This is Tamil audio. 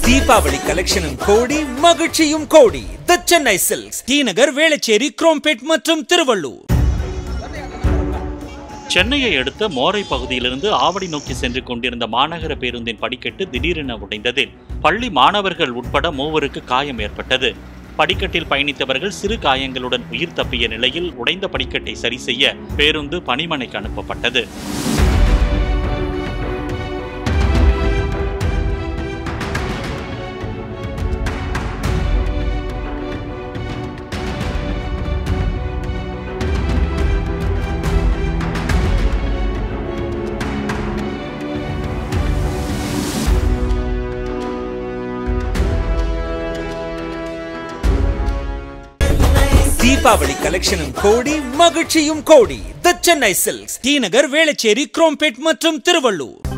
தீபாவளி கலெக்ஷனும் கோடி மகிழ்ச்சியும் கோடி the Chennai Silks T Nagar Velachery Chromepet மற்றும் திருவள்ளூர் சென்னையை அடுத்த மோரை பகுதியிலிருந்து ஆவடி நோக்கி சென்று கொண்டிருந்த மாநகர பேருந்தின் படிக்கட்டு திடீரென உடைந்ததில் பள்ளி மாணவர்கள் உட்பட மூவருக்கு காயம் ஏற்பட்டது படிக்கட்டில் பயணித்தவர்கள் சிறு காயங்களுடன் உயிர் தப்பிய நிலையில் உடைந்த படிக்கட்டை சரி செய்ய பேருந்து பணிமனைக்கு அனுப்பப்பட்டது தீபாவளி கலெக்ஷனும் கோடி மகிழ்ச்சியும் கோடி the Chennai Silks T Nagar Velachery Chromepet மற்றும் திருவள்ளூர்